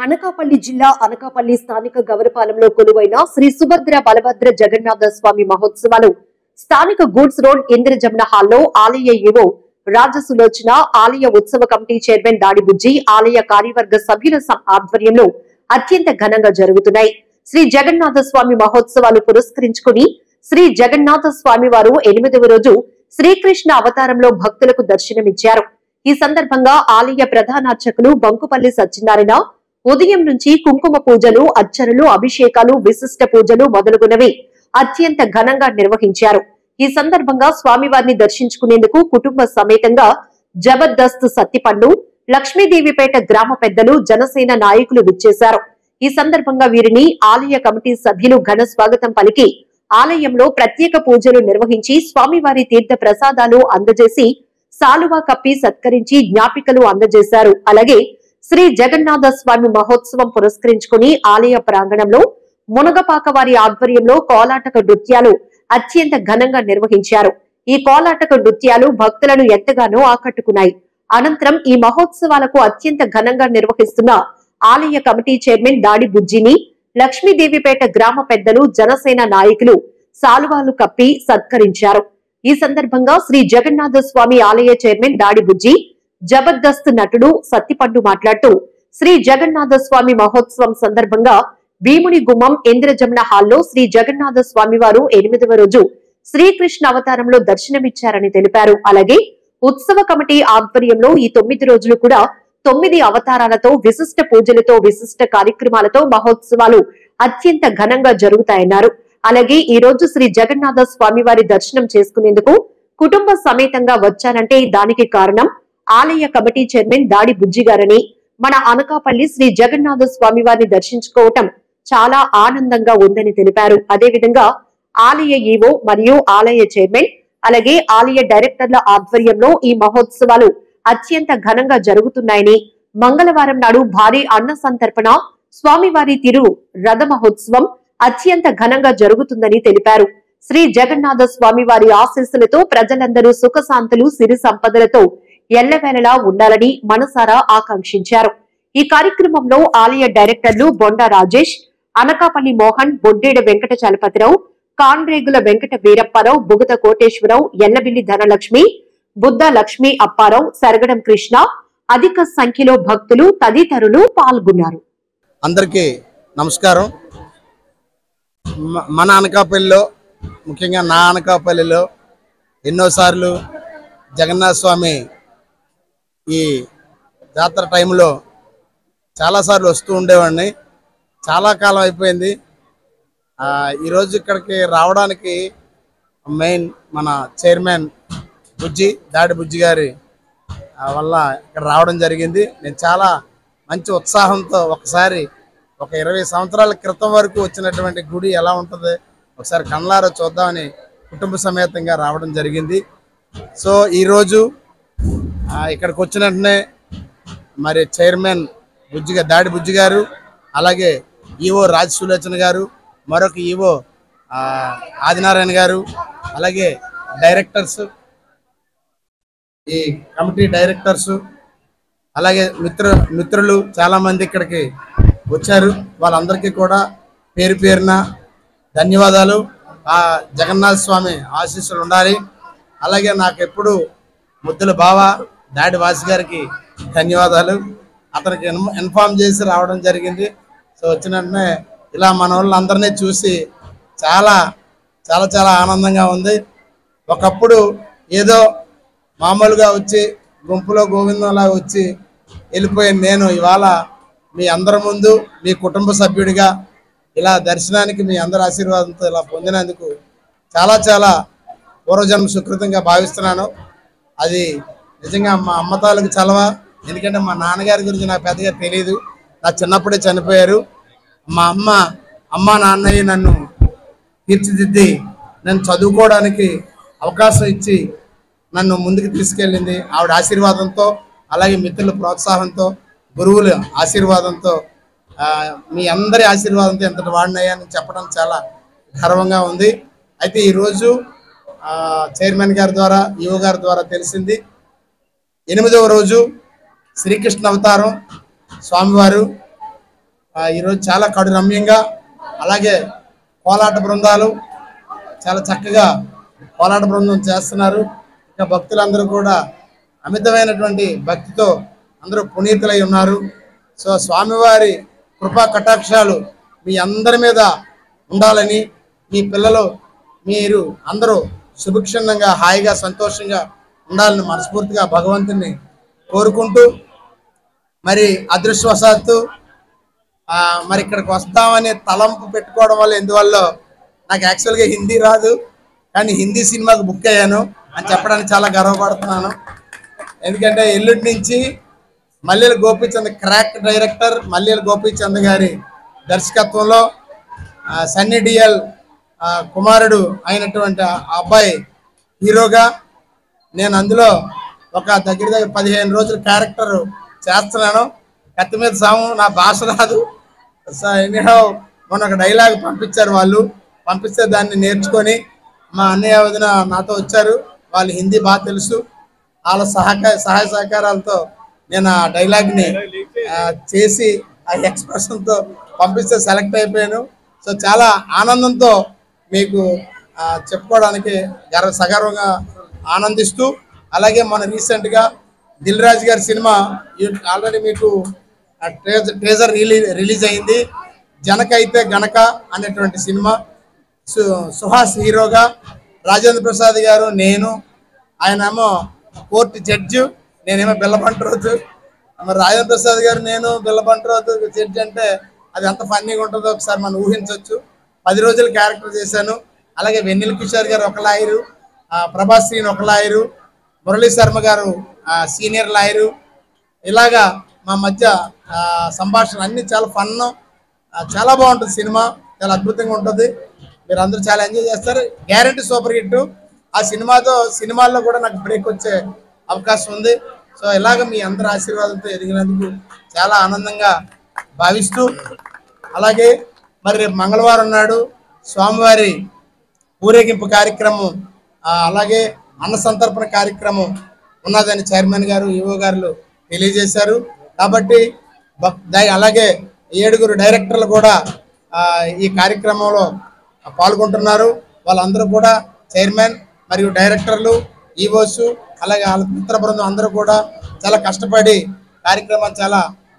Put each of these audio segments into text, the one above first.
అనకాపల్లి జిల్లా అనకాపల్లి స్థానిక గౌరపాలెంలో కొలువైన శ్రీ సుభద్ర బలభద్ర జగన్నాథ స్వామి మహోత్సవాలు స్థానిక గూడ్స్ రోడ్ ఇంద్రజమున హాల్లో ఆలయ ఈవో రాజసులోచన ఆలయ ఉత్సవ కమిటీ చైర్మన్ దాడిబుజ్జి ఆలయ కార్యవర్గ సభ్యుల సం- ఆధ్వర్యంలో అత్యంత ఘనంగా జరుగుతున్నాయి శ్రీ జగన్నాథ స్వామి మహోత్సవాలు పురస్కరించుకుని శ్రీ జగన్నాథ స్వామి వారు ఎనిమిదవ రోజు శ్రీకృష్ణ అవతారంలో భక్తులకు దర్శనమిచ్చారు ఈ సందర్భంగా ఆలయ ప్రధానార్చకులు బంకుపల్లి సత్యనారాయణ ఉదయం నుంచి కుంకుమ పూజలు అర్చనలు అభిషేకాలు విశిష్ట పూజలు మొదలుగునవి అత్యంత ఘనంగా నిర్వహించారు ఈ సందర్భంగా స్వామివారిని దర్శించుకునేందుకు కుటుంబ సమేతంగా జబర్దస్త్ సత్తిపండు లక్ష్మీదేవిపేట గ్రామ పెద్దలు జనసేన నాయకులు విచ్చేశారు ఈ సందర్భంగా వీరిని ఆలయ కమిటీ సభ్యులు ఘన స్వాగతం పలికి ఆలయంలో ప్రత్యేక పూజలు నిర్వహించి స్వామివారి తీర్థ ప్రసాదాలు అందజేసి సాలువా కప్పి సత్కరించి జ్ఞాపికలు అందజేశారు అలాగే శ్రీ జగన్నాథ స్వామి మహోత్సవం పురస్కరించుకుని ఆలయ ప్రాంగణంలో మునగపాక వారి ఆధ్వర్యంలో కోలాటక నృత్యాలు అత్యంత ఘనంగా నిర్వహించారు ఈ కోలాటక నృత్యాలు భక్తులను ఎంతగానో ఆకట్టుకున్నాయి అనంతరం ఈ మహోత్సవాలకు అత్యంత ఘనంగా నిర్వహిస్తున్న ఆలయ కమిటీ చైర్మన్ దాడి బుజ్జిని లక్ష్మీదేవిపేట గ్రామ పెద్దలు జనసేన నాయకులు సాలువాలు కప్పి సత్కరించారు ఈ సందర్భంగా శ్రీ జగన్నాథ స్వామి ఆలయ చైర్మన్ దాడి బుజ్జి జబర్దస్త్ నటుడు సత్తిపండు మాట్లాడుతూ శ్రీ జగన్నాథ స్వామి మహోత్సవం సందర్భంగా భీముని గుమ్మం ఇంద్రజమున హాల్లో శ్రీ జగన్నాథ స్వామి వారు ఎనిమిదవ రోజు శ్రీకృష్ణ అవతారంలో దర్శనమిచ్చారని తెలిపారు అలాగే ఉత్సవ కమిటీ ఆధ్వర్యంలో ఈ తొమ్మిది రోజులు కూడా తొమ్మిది అవతారాలతో విశిష్ట పూజలతో విశిష్ట కార్యక్రమాలతో మహోత్సవాలు అత్యంత ఘనంగా జరుగుతాయన్నారు అలాగే ఈ రోజు శ్రీ జగన్నాథ స్వామి వారి దర్శనం చేసుకునేందుకు కుటుంబ సమేతంగా వచ్చారంటే దానికి కారణం ఆలయ కమిటీ చైర్మన్ దాడి బుజ్జి గారని మన అనకాపల్లి శ్రీ జగన్నాథ స్వామి వారిని దర్శించుకోవటం చాలా ఆనందంగా ఉందని తెలిపారు అదేవిధంగా ఆలయ ఈవో మరియు ఆలయ చైర్మన్ అలాగే ఆలయ డైరెక్టర్ల ఆధ్వర్యంలో ఈ మహోత్సవాలు అత్యంత ఘనంగా జరుగుతున్నాయని మంగళవారం నాడు భారీ అన్న సంతర్పణ స్వామివారి తిరు రథ మహోత్సవం అత్యంత ఘనంగా జరుగుతుందని తెలిపారు శ్రీ జగన్నాథ స్వామి వారి ఆశీస్సులతో ప్రజలందరూ సుఖశాంతులు సిరి సంపదలతో ఎల్లవేళలా ఉండాలని మనసారా ఆకాంక్షించారు ఈ కార్యక్రమంలో ఆలయ డైరెక్టర్లు బొండా రాజేష్ అనకాపల్లి మోహన్ బొడ్డేడ వెంకట చలపతిరావు కాన్రేగుల వెంకట వీరప్పారావు బుగత కోటేశ్వరరావు ఎల్లబిల్లి ధనలక్ష్మి బుద్ధ లక్ష్మి అప్పారావు సరగడం కృష్ణ అధిక సంఖ్యలో భక్తులు తదితరులు పాల్గొన్నారు అందరికీ నమస్కారం మ- మన అనకాపల్లిలో ముఖ్యంగా నా అనకాపల్లిలో ఎన్నోసార్లు జగన్నాథ స్వామి ఈ జాతర టైంలో చాలాసార్లు వస్తూ ఉండేవాడిని చాలా కాలం అయిపోయింది ఆ, ఈరోజు ఇక్కడికి రావడానికి మెయిన్ మన చైర్మన్ బుజ్జి దాడి బుజ్జి గారి ఆ, వల్ల ఇక్కడ రావడం జరిగింది నేను చాలా మంచి ఉత్సాహంతో ఒకసారి ఒక ఇరవై సంవత్సరాల క్రితం వరకు వచ్చినటువంటి గుడి ఎలా ఉంటుంది ఒకసారి కళ్ళారా చూద్దామని కుటుంబ సమేతంగా రావడం జరిగింది సో ఈరోజు ఆ, ఇక్కడికి వచ్చిన వెంటనే మరి చైర్మన్ బుజ్జిగా దాడి బుజ్జి గారు అలాగే ఈవో రాజ్ సులోచన గారు మరొక ఈవో ఆ, ఆదినారాయణ గారు అలాగే డైరెక్టర్స్ ఈ కమిటీ డైరెక్టర్స్ అలాగే మిత్ర మిత్రులు చాలా మంది ఇక్కడికి వచ్చారు వాళ్ళందరికీ కూడా పేరు పేరున ధన్యవాదాలు ఆ జగన్నాథ స్వామి ఆశీస్సులు ఉండాలి అలాగే నాకు ఎప్పుడు ముద్దుల బావ దాడి వాసి గారికి ధన్యవాదాలు అతనికి ఇన్- ఇన్ఫార్మ్ చేసి రావడం జరిగింది సో వచ్చిన వెంటనే ఇలా మన వాళ్ళందరినీ చూసి చాలా చాలా చాలా ఆనందంగా ఉంది ఒకప్పుడు ఏదో మామూలుగా వచ్చి గుంపులో గోవిందంలా వచ్చి వెళ్ళిపోయిన నేను ఇవాళ మీ అందరి ముందు మీ కుటుంబ సభ్యుడిగా ఇలా దర్శనానికి మీ అందరి ఆశీర్వాదంతో ఇలా పొందినందుకు చాలా చాలా పూర్వజన్మ సుకృతంగా భావిస్తున్నాను అది నిజంగా మా అమ్మ తాలూకు చలవ ఎందుకంటే మా నాన్నగారి గురించి నాకు పెద్దగా తెలియదు నా చిన్నప్పుడే చనిపోయారు మా అమ్మ అమ్మ నాన్నయ్య నన్ను తీర్చిదిద్ది నన్ను చదువుకోవడానికి అవకాశం ఇచ్చి నన్ను ముందుకు తీసుకెళ్ళింది ఆవిడ ఆశీర్వాదంతో అలాగే మిత్రుల ప్రోత్సాహంతో గురువుల ఆశీర్వాదంతో ఆ, మీ అందరి ఆశీర్వాదంతో ఎంతటి వాడినయ్యాని చెప్పడం చాలా గర్వంగా ఉంది అయితే ఈరోజు ఆ, చైర్మన్ గారి ద్వారా యువ గారి ద్వారా తెలిసింది ఎనిమిదవ రోజు శ్రీకృష్ణ అవతారం స్వామివారు ఆ, ఈరోజు చాలా కడు రమ్యంగా అలాగే కోలాట బృందాలు చాలా చక్కగా కోలాట బృందం చేస్తున్నారు ఇంకా భక్తులందరూ కూడా అమితమైనటువంటి భక్తితో అందరూ పునీతులై ఉన్నారు సో స్వామివారి కృపా కటాక్షాలు మీ అందరి మీద ఉండాలని మీ పిల్లలు మీరు అందరూ సుభిక్షంగా హాయిగా సంతోషంగా ఉండాలని మనస్ఫూర్తిగా భగవంతుని కోరుకుంటూ మరి అదృష్టవశాత్తు ఆ, మరి ఇక్కడికి వస్తామని తలంపు పెట్టుకోవడం వల్ల ఎందువల్ల నాకు యాక్చువల్గా హిందీ రాదు కానీ హిందీ సినిమాకి బుక్ అయ్యాను అని చెప్పడానికి చాలా గర్వపడుతున్నాను ఎందుకంటే ఎల్లుండి నుంచి మల్లెల గోపీచంద్ క్రాక్ డైరెక్టర్ మల్లెల గోపీచంద్ గారి దర్శకత్వంలో ఆ, సన్నీ డిఎల్ ఆ, కుమారుడు అయినటువంటి ఆ అబ్బాయి హీరోగా నేను అందులో ఒక దగ్గర దగ్గర పదిహేను రోజులు క్యారెక్టర్ చేస్తున్నాను కత్తి మీద సాము నా భాష రాదు సో ఎనీహౌ మొన్న ఒక డైలాగ్ పంపించారు వాళ్ళు పంపిస్తే దాన్ని నేర్చుకొని మా అన్నయ్య వదిన నాతో వచ్చారు వాళ్ళు హిందీ బాగా తెలుసు వాళ్ళ సహకార సహాయ సహకారాలతో నేను ఆ డైలాగ్ని ఆ, చేసి ఆ ఎక్స్ప్రెషన్తో పంపిస్తే సెలెక్ట్ అయిపోయాను సో చాలా ఆనందంతో మీకు ఆ, చెప్పుకోవడానికి గర్వ సగర్వంగా ఆనందిస్తూ అలాగే మన రీసెంట్గా దిల్ రాజు గారి సినిమా ఆల్రెడీ మీకు ట్రేజర్ ట్రేజర్ రిలీజ్ రిలీజ్ అయింది జనకైతే గనక అనేటువంటి సినిమా సు సుహాస్ హీరోగా రాజేంద్ర ప్రసాద్ గారు నేను ఆయన ఏమో కోర్టు జడ్జి నేనేమో బిల్లబంటరోజు మరి రాజేంద్ర ప్రసాద్ గారు నేను బిల్లబంటరోజు జడ్జి అంటే అది ఎంత ఫన్నీగా ఉంటుందో ఒకసారి మనం ఊహించవచ్చు పది రోజులు క్యారెక్టర్ చేశాను అలాగే వెన్నెల కిషోర్ గారు ఒక లాయరు ఆ, ప్రభాస్ శ్రీని ఒక లాయరు మురళీ శర్మ గారు ఆ, సీనియర్ లాయరు ఇలాగా మా మధ్య ఆ, సంభాషణ అన్ని చాలా ఫన్ చాలా బాగుంటుంది సినిమా చాలా అద్భుతంగా ఉంటుంది మీరు అందరూ చాలా ఎంజాయ్ చేస్తారు గ్యారంటీ సూపర్ హిట్ ఆ సినిమాతో సినిమాల్లో కూడా నాకు బ్రేక్ వచ్చే అవకాశం ఉంది సో ఇలాగ మీ అందరి ఆశీర్వాదంతో ఎదిగినందుకు చాలా ఆనందంగా భావిస్తూ అలాగే మరి రేపు మంగళవారం నాడు స్వామివారి ఊరేగింపు కార్యక్రమం ఆ, అలాగే అన్న సంతర్పణ కార్యక్రమం ఉన్నదని చైర్మన్ గారు ఈవో గారు తెలియజేశారు కాబట్టి భక్- దై- అలాగే ఏడుగురు డైరెక్టర్లు కూడా ఆ, ఈ కార్యక్రమంలో పాల్గొంటున్నారు వాళ్ళందరూ కూడా చైర్మన్ మరియు డైరెక్టర్లు ఈవోస్ అలాగే వాళ్ళ మిత్ర బృందం అందరూ కూడా చాలా కష్టపడి కార్యక్రమాలు చాలా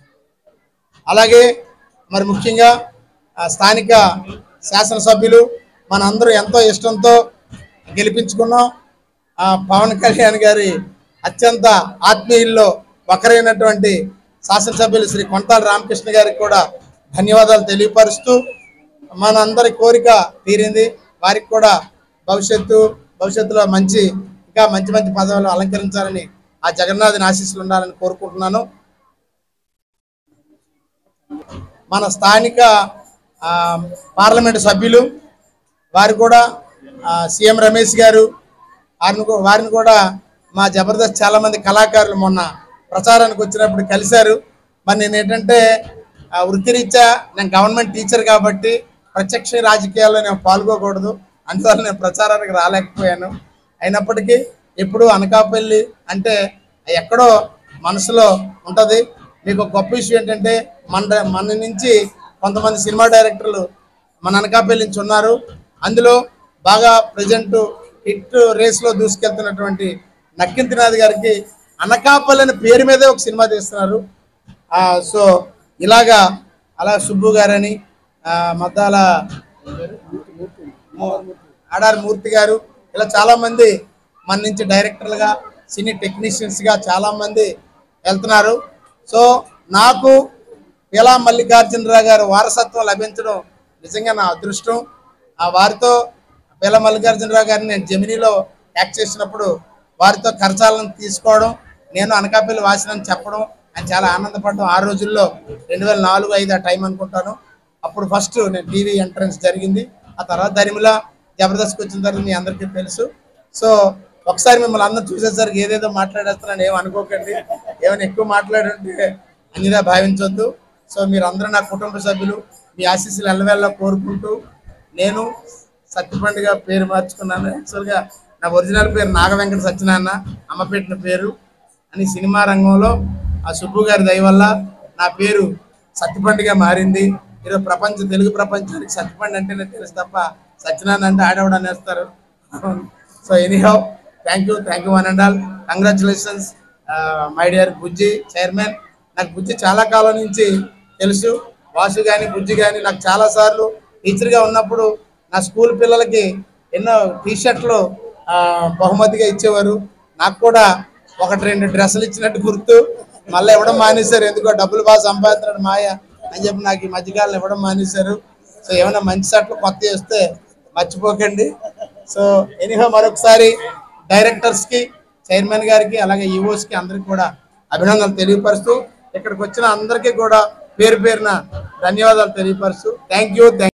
అలాగే మరి ముఖ్యంగా ఆ, స్థానిక శాసనసభ్యులు మన అందరూ ఎంతో ఇష్టంతో గెలిపించుకున్నాం ఆ, పవన్ కళ్యాణ్ గారి అత్యంత ఆత్మీయుల్లో ఒకరైనటువంటి శాసనసభ్యులు శ్రీ కొంతాల రామకృష్ణ గారికి కూడా ధన్యవాదాలు తెలియపరుస్తూ మన అందరి కోరిక తీరింది వారికి కూడా భవిష్యత్తు భవిష్యత్తులో మంచి ఇంకా మంచి మంచి పదవులు అలంకరించాలని ఆ జగన్నాథుని ఆశీస్సులు ఉండాలని కోరుకుంటున్నాను మన స్థానిక ఆ, పార్లమెంటు సభ్యులు వారు కూడా ఆ, సీఎం రమేష్ గారు వారిని కూ- వారిని కూడా మా జబర్దస్త్ చాలా మంది కళాకారులు మొన్న ప్రచారానికి వచ్చినప్పుడు కలిశారు మరి నేను ఏంటంటే ఆ, వృత్తిరీత్యా నేను గవర్నమెంట్ టీచర్ కాబట్టి ప్రత్యక్ష రాజకీయాల్లో నేను పాల్గొకూడదు అందువల్ల నేను ప్రచారానికి రాలేకపోయాను అయినప్పటికీ ఎప్పుడు అనకాపల్లి అంటే ఎక్కడో మనసులో ఉంటుంది మీకు ఒక గొప్ప విషయం ఏంటంటే మన మన నుంచి కొంతమంది సినిమా డైరెక్టర్లు మన అనకాపల్లి నుంచి ఉన్నారు అందులో బాగా ప్రజెంట్ హిట్ రేస్లో దూసుకెళ్తున్నటువంటి నక్కింతినాథ్ గారికి అనకాపల్లి అనే పేరు మీదే ఒక సినిమా తీస్తున్నారు ఆ, సో ఇలాగా అలా సుబ్బు గారని ఆ, మద్దాల ఆడారి మూర్తి గారు ఇలా చాలా మంది మన నుంచి డైరెక్టర్లుగా సినీ టెక్నీషియన్స్గా చాలా మంది వెళ్తున్నారు సో నాకు పీలా మల్లికార్జునరావు గారు వారసత్వం లభించడం నిజంగా నా అదృష్టం ఆ వారితో పీలా మల్లికార్జునరావు గారిని నేను జమినీలో యాక్ట్ చేసినప్పుడు వారితో ఖర్చాలను తీసుకోవడం నేను అనకాపల్లి వాసినని చెప్పడం అని చాలా ఆనందపడడం ఆ రోజుల్లో రెండు వేల నాలుగు ఐదు ఆ టైం అనుకుంటాను అప్పుడు ఫస్ట్ నేను టీవీ ఎంట్రన్స్ జరిగింది ఆ తర్వాత దరిమిలా జబర్దస్త్కి వచ్చిన తర్వాత మీ అందరికీ తెలుసు సో ఒకసారి మిమ్మల్ని అందరూ చూసేసరికి ఏదేదో మాట్లాడేస్తున్నాను ఏం అనుకోకండి ఏమైనా ఎక్కువ మాట్లాడుంటే అన్నిదా భావించొద్దు సో మీరు అందరూ నా కుటుంబ సభ్యులు మీ ఆశీస్సులు ఎల్లవేళ్ళ కోరుకుంటూ నేను సత్యపండుగా పేరు మార్చుకున్నాను యాక్చువల్గా నా ఒరిజినల్ పేరు నాగవెంకట సత్యనారాయణ అమ్మ పెట్టిన పేరు అని సినిమా రంగంలో ఆ సుబ్బు గారి దయ వల్ల నా పేరు సత్తిపండుగా మారింది ఈరోజు ప్రపంచ తెలుగు ప్రపంచానికి సత్తిపండు అంటేనే తెలుసు తప్ప సత్యనారాయణ అంటే ఆడవడం అనేస్తారు so anyhow thank you thank you one and all congratulations my dear Bujji chairman నాకు బుజ్జి చాలా కాలం నుంచి తెలుసు వాసు కానీ బుజ్జి కానీ నాకు చాలా సార్లు టీచర్గా ఉన్నప్పుడు నా స్కూల్ పిల్లలకి ఎన్నో టీ షర్ట్లు బహుమతిగా ఇచ్చేవారు నాకు కూడా ఒకటి రెండు డ్రెస్సులు ఇచ్చినట్టు గుర్తు మళ్ళీ ఇవ్వడం మానేశారు ఎందుకో డబ్బులు బాగా సంపాదిస్తున్నాడు మాయ అని చెప్పి నాకు ఈ మధ్యకాలం ఇవ్వడం మానేశారు సో ఏమైనా మంచి షర్ట్లు కొత్త వస్తే మర్చిపోకండి సో ఎనీహో మరొకసారి డైరెక్టర్స్ కి చైర్మన్ గారికి అలాగే ఈఓస్ కి అందరికి కూడా అభినందనలు తెలియపరుస్తూ ఇక్కడికి వచ్చిన అందరికీ కూడా పేరు పేరున ధన్యవాదాలు తెలియపరుస్తూ థ్యాంక్ యూ